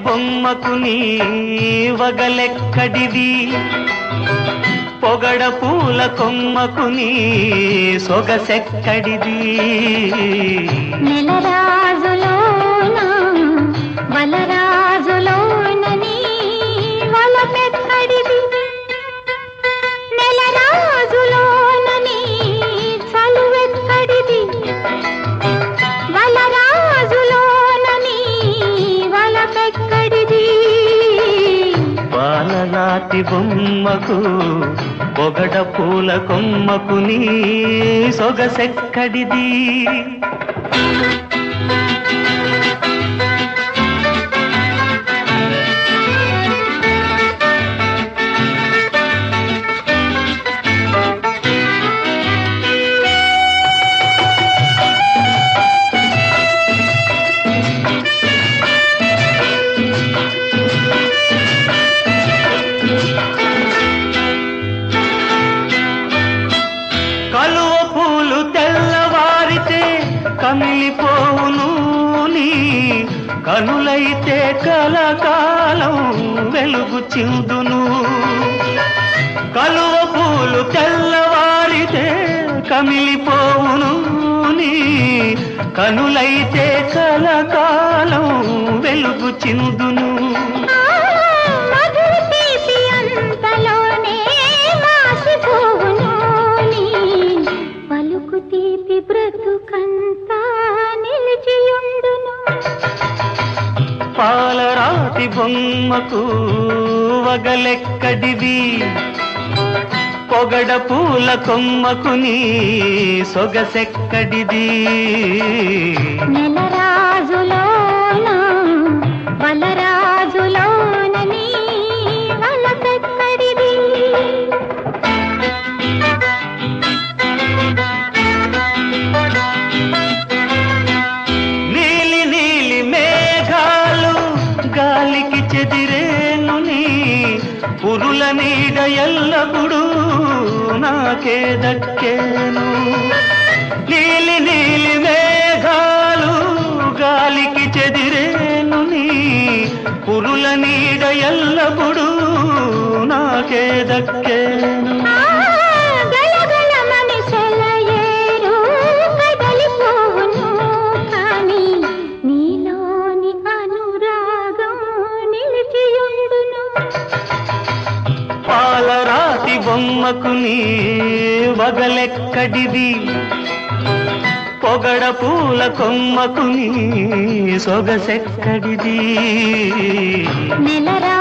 బొమ్మకు నీ వగలెక్కడిది పొగడ పూల కొమ్మకు నీ సొగసెక్కడిది నెలరాజులోన వలరాజులోన నీ వలపెక్కడిది నెలరాజులోన నీ చలువెక్కడిది వలరాజులోన నీ వలపెక్కడిది బాలలాతి బొమ్మకు పొగడ పూల కొమ్మకు నీ సొగసెక్కడిది కలువ పూలు తెల్లవారితే కమిలిపోవును నీ కనులైతే కలకాలం వెలుగు చిందును కలువ పూలు తెల్లవారితే కమిలిపోవును నీ కనులైతే కలకాలం వెలుగు చిందును మధుర తీపి అంతలోనే మాసిపోవును నీ పలుకు తీపి బ్రతుకంతా నిలిచియుండును పాలరాతి బొమ్మకు వగలెక్కడివి పొగడ పూల కొమ్మకు నీ సొగసెక్కడిది నెలరాజులోన వలరాజులోన నీ వలపెక్కడిది నీలి నీలి మేఘాలు గాలికి చెదిరేను నీ పురుల నీడ ఎల్లప్పుడు నాకే దక్కేను నీలి నీలి మేఘాలు గాలికి చెదిరేను నీ పురుల నీడ ఎల్లప్పుడు నాకే దక్కేను ఆ గలగలమని సెలయేరు కదలిపోవును కానీ నీలోని అనురాగం నిలిచియుండును పాలరాతి బొమ్మకు నీ వగలెక్కడిది పొగడ పూల కొమ్మకు నీ సొగసెక్కడిది నెలరా